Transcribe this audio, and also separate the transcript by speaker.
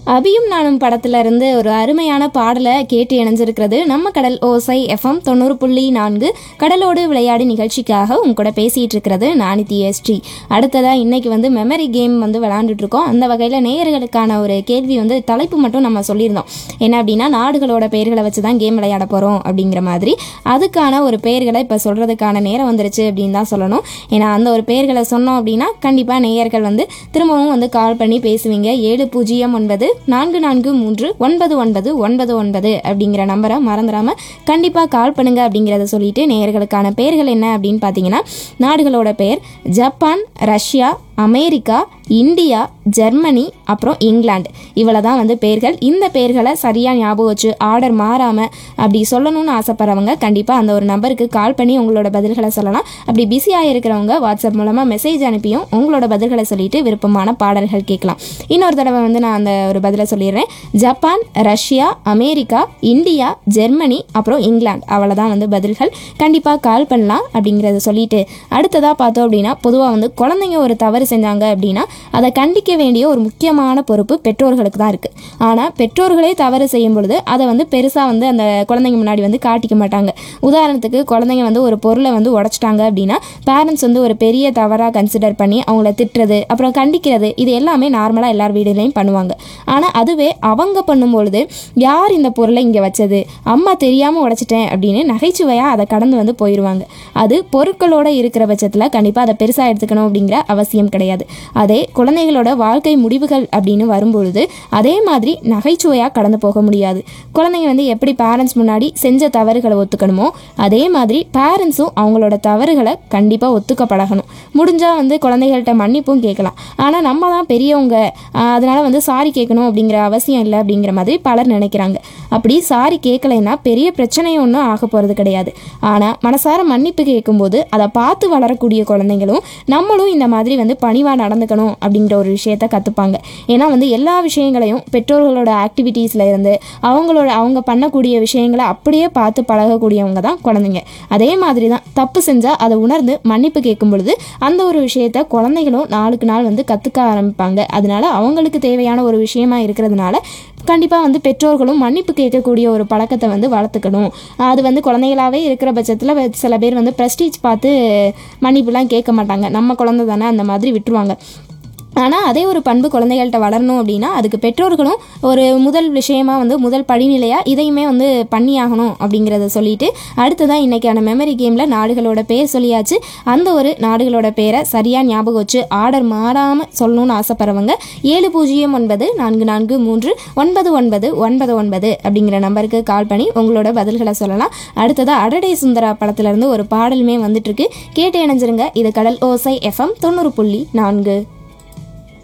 Speaker 1: அபியும் நானும் படத்துல இருந்து ஒரு அருமையான பாடலை கேட்டு இணைஞ்சிருக்கிறது நம்ம கடல் ஓசை எஃப்எம் தொண்ணூறு புள்ளி நான்கு கடலோடு விளையாடி நிகழ்ச்சிக்காக உங்க கூட பேசிட்டு இருக்கிறது நானித்தி எஸ்டி அடுத்ததா இன்னைக்கு வந்து மெமரி கேம் வந்து விளையாண்டுட்டு இருக்கோம் அந்த வகையில் நேயர்களுக்கான ஒரு கேள்வி வந்து தலைப்பு மட்டும் நம்ம சொல்லியிருந்தோம் என்ன அப்படின்னா நாடுகளோட பெயர்களை வச்சு தான் கேம் விளையாட போறோம் அப்படிங்கிற மாதிரி அதுக்கான ஒரு பெயர்களை இப்போ சொல்றதுக்கான நேரம் வந்துருச்சு அப்படின்னு தான் சொல்லணும் ஏன்னா அந்த ஒரு பெயர்களை சொன்னோம் அப்படின்னா கண்டிப்பாக நேயர்கள் வந்து திரும்பவும் வந்து கால் பண்ணி பேசுவீங்க ஏழு பூஜ்ஜியம் ஒன்பது நான்கு நான்கு மூன்று ஒன்பது ஒன்பது ஒன்பது ஒன்பது அப்படிங்கிற நம்பரை மறந்துடாம கண்டிப்பாக கால் பண்ணுங்க அப்படிங்கிறத சொல்லிட்டு நேயர்களுக்கான பெயர்கள் என்ன அப்படின்னு பார்த்தீங்கன்னா நாடுகளோட பெயர் Japan Russia America India Germany அப்புறம் இங்கிலாந்து இவ்வளோ தான் வந்து பெயர்கள் இந்த பெயர்களை சரியாக ஞாபகம் வச்சு ஆர்டர் மாறாமல் அப்படி சொல்லணும்னு ஆசைப்படுறவங்க கண்டிப்பாக அந்த ஒரு நம்பருக்கு கால் பண்ணி உங்களோட பதில்களை சொல்லலாம் அப்படி பிஸியாக இருக்கிறவங்க வாட்ஸ்அப் மூலமாக மெசேஜ் அனுப்பியும் உங்களோட பதில்களை சொல்லிட்டு விருப்பமான பாடல்கள் கேட்கலாம் இன்னொரு தடவை வந்து நான் அந்த ஒரு பதிலை சொல்லிடுறேன் Japan Russia America India Germany அப்புறம் இங்கிலாந்து அவ்வளோதான் வந்து பதில்கள் கண்டிப்பாக கால் பண்ணலாம் அப்படிங்கிறத சொல்லிட்டு அடுத்ததாக பார்த்தோம் அப்படின்னா பொதுவாக வந்து குழந்தைங்க ஒரு தவறு செஞ்சாங்க அப்படின்னா அதை கண்டிக்க வேண்டிய ஒரு முக்கியமான பொறுப்பு பெற்றோர்களுக்கு தான் இருக்குது ஆனால் பெற்றோர்களே தவறு செய்யும் பொழுது அதை வந்து பெருசாக வந்து அந்த குழந்தைங்க முன்னாடி வந்து காட்டிக்க மாட்டாங்க உதாரணத்துக்கு குழந்தைங்க வந்து ஒரு பொருளை வந்து உடைச்சிட்டாங்க அப்படின்னா பேரண்ட்ஸ் வந்து ஒரு பெரிய தவறாக கன்சிடர் பண்ணி அவங்கள திட்டுறது அப்புறம் கண்டிக்கிறது இது எல்லாமே நார்மலாக எல்லார் வீடுலையும் பண்ணுவாங்க ஆனால் அதுவே அவங்க பண்ணும்பொழுது யார் இந்த பொருளை இங்கே வச்சது அம்மா தெரியாமல் உடைச்சிட்டேன் அப்படின்னு நகைச்சுவையாக அதை கடந்து வந்து போயிடுவாங்க அது பொருட்களோட இருக்கிற பட்சத்தில் கண்டிப்பாக அதை பெருசாக எடுத்துக்கணும் அப்படிங்கிற அவசியம் கிடையாது அதே குழந்தைகளோட வாழ்க்கை முடிவுகள் அப்படின்னு வரும்பொழுது அதே மாதிரி நகைச்சுவையாக கடந்து போக முடியாது குழந்தைங்க வந்து எப்படி பேரண்ட்ஸ் முன்னாடி செஞ்ச தவறுகளை ஒத்துக்கணுமோ அதே மாதிரி பேரண்ட்ஸும் அவங்களோட தவறுகளை கண்டிப்பாக ஒத்துக்க பழகணும் முடிஞ்சால் வந்து குழந்தைகள்கிட்ட மன்னிப்பும் கேட்கலாம் ஆனால் நம்ம தான் பெரியவங்க ஆஹ் அதனால வந்து சாரி கேட்கணும் அப்படிங்கிற அவசியம் இல்லை அப்படிங்கிற மாதிரி பலர் நினைக்கிறாங்க அப்படி சாரி கேட்கலைன்னா பெரிய பிரச்சனை ஒன்றும் ஆக போகிறது கிடையாது ஆனால் மனசார மன்னிப்பு கேட்கும்போது அதை பார்த்து வளரக்கூடிய குழந்தைங்களும் நம்மளும் இந்த மாதிரி வந்து பணிவாக நடந்துக்கணும் அப்படிங்கிற ஒரு விஷயத்த கற்றுப்பாங்க ஏன்னா வந்து எல்லா விஷயங்களையும் பெற்றோர்களோட ஆக்டிவிட்டீஸில் இருந்து அவங்களோட அவங்க பண்ணக்கூடிய விஷயங்களை அப்படியே பார்த்து பழகக்கூடியவங்க தான் குழந்தைங்க அதே மாதிரி தான் தப்பு செஞ்சால் அதை உணர்ந்து மன்னிப்பு கேட்கும் பொழுது அந்த ஒரு விஷயத்த குழந்தைகளும் நாளுக்கு நாள் வந்து கற்றுக்க ஆரம்பிப்பாங்க அதனால அவங்களுக்கு தேவையான ஒரு விஷயமா இருக்கிறதுனால கண்டிப்பாக வந்து பெற்றோர்களும் மன்னிப்பு கேட்கக்கூடிய ஒரு பழக்கத்தை வந்து வளர்த்துக்கணும் அது வந்து குழந்தைகளாகவே இருக்கிற பட்சத்தில் சில பேர் வந்து ப்ரெஸ்டீஜ் பார்த்து மன்னிப்புலாம் கேட்க மாட்டாங்க நம்ம குழந்தை தானே அந்த மாதிரி விட்டுருவாங்க ஆனால் அதே ஒரு பண்பு குழந்தைகள்கிட்ட வளரணும் அப்படின்னா அதுக்கு பெற்றோர்களும் ஒரு முதல் விஷயமா வந்து முதல் படிநிலையாக இதையுமே வந்து பண்ணியாகணும் அப்படிங்கிறத சொல்லிட்டு அடுத்ததான் இன்னைக்கான மெமரி கேமில் நாடுகளோட பேர் சொல்லியாச்சு அந்த ஒரு நாடுகளோட பேரை சரியாக ஞாபகம் வச்சு ஆர்டர் மாறாமல் சொல்லணும்னு ஆசைப்படுறவங்க ஏழு பூஜ்ஜியம் ஒன்பது நான்கு நான்கு மூன்று ஒன்பது ஒன்பது ஒன்பது ஒன்பது அப்படிங்கிற நம்பருக்கு கால் பண்ணி உங்களோட பதில்களை சொல்லலாம் அடுத்ததாக அடடே சுந்தரா படத்துலேருந்து ஒரு பாடலுமே வந்துட்டு இருக்கு கேட்டு இணைஞ்சிருங்க இது கடல் ஓசை எஃப்எம் தொண்ணூறு புள்ளி நான்கு